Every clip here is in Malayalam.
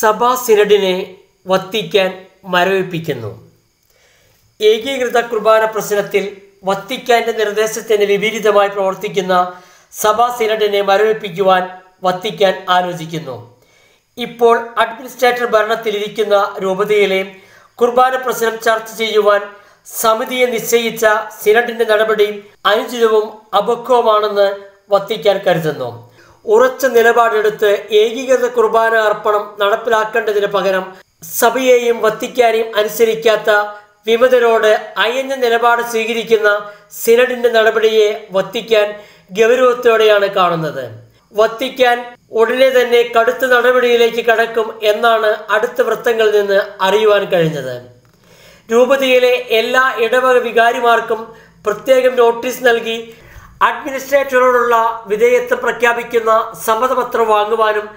സഭാ സിനഡിനെ വത്തിക്കാൻ മരവിപ്പിക്കുന്നു ഏകീകൃത കുർബാന പ്രശ്നത്തിൽ വത്തിക്കാന്റെ നിർദ്ദേശത്തിന് വിപരീതമായി പ്രവർത്തിക്കുന്ന സഭാ സിനഡിനെ മരവിപ്പിക്കുവാൻ വത്തിക്കാൻ ആലോചിക്കുന്നു ഇപ്പോൾ അഡ്മിനിസ്ട്രേറ്റർ ഭരണത്തിലിരിക്കുന്ന രൂപതയിലെ കുർബാന പ്രശ്നം ചർച്ച ചെയ്യുവാൻ സമിതിയെ നിശ്ചയിച്ച സിനഡിന്റെ നടപടി അനുചിതവും അപക്വമാണെന്ന് വത്തിക്കാൻ കരുതുന്നു ഉറച്ച നിലപാടെടുത്ത് ഏകീകൃത കുർബാന അർപ്പണം നടപ്പിലാക്കേണ്ടതിന് പകരം സഭയെയും വത്തിക്കാനെയും അനുസരിക്കാത്ത വിമതരോട് അയഞ്ഞ നിലപാട് സ്വീകരിക്കുന്ന സിനഡിന്റെ നടപടിയെ വത്തിക്കാൻ ഗൗരവത്തോടെയാണ് കാണുന്നത് വത്തിക്കാൻ ഉടനെ തന്നെ കടുത്ത നടപടിയിലേക്ക് കടക്കും എന്നാണ് അടുത്ത വൃത്തങ്ങളിൽ നിന്ന് അറിയുവാൻ കഴിഞ്ഞത് രൂപതയിലെ എല്ലാ ഇടവക വികാരിമാർക്കും പ്രത്യേകം നോട്ടീസ് നൽകി അഡ്മിനിസ്ട്രേറ്ററോടുള്ള വിധേയത്വം പ്രഖ്യാപിക്കുന്ന സമ്മതപത്രം വാങ്ങുവാനും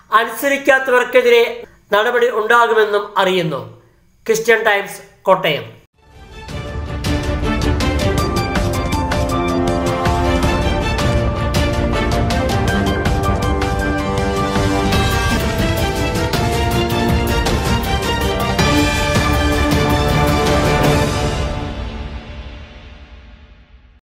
അനുസരിക്കാത്തവർക്കെതിരെ നടപടി ഉണ്ടാകുമെന്നും അറിയുന്നു ക്രിസ്ത്യൻ ടൈംസ് കോട്ടയം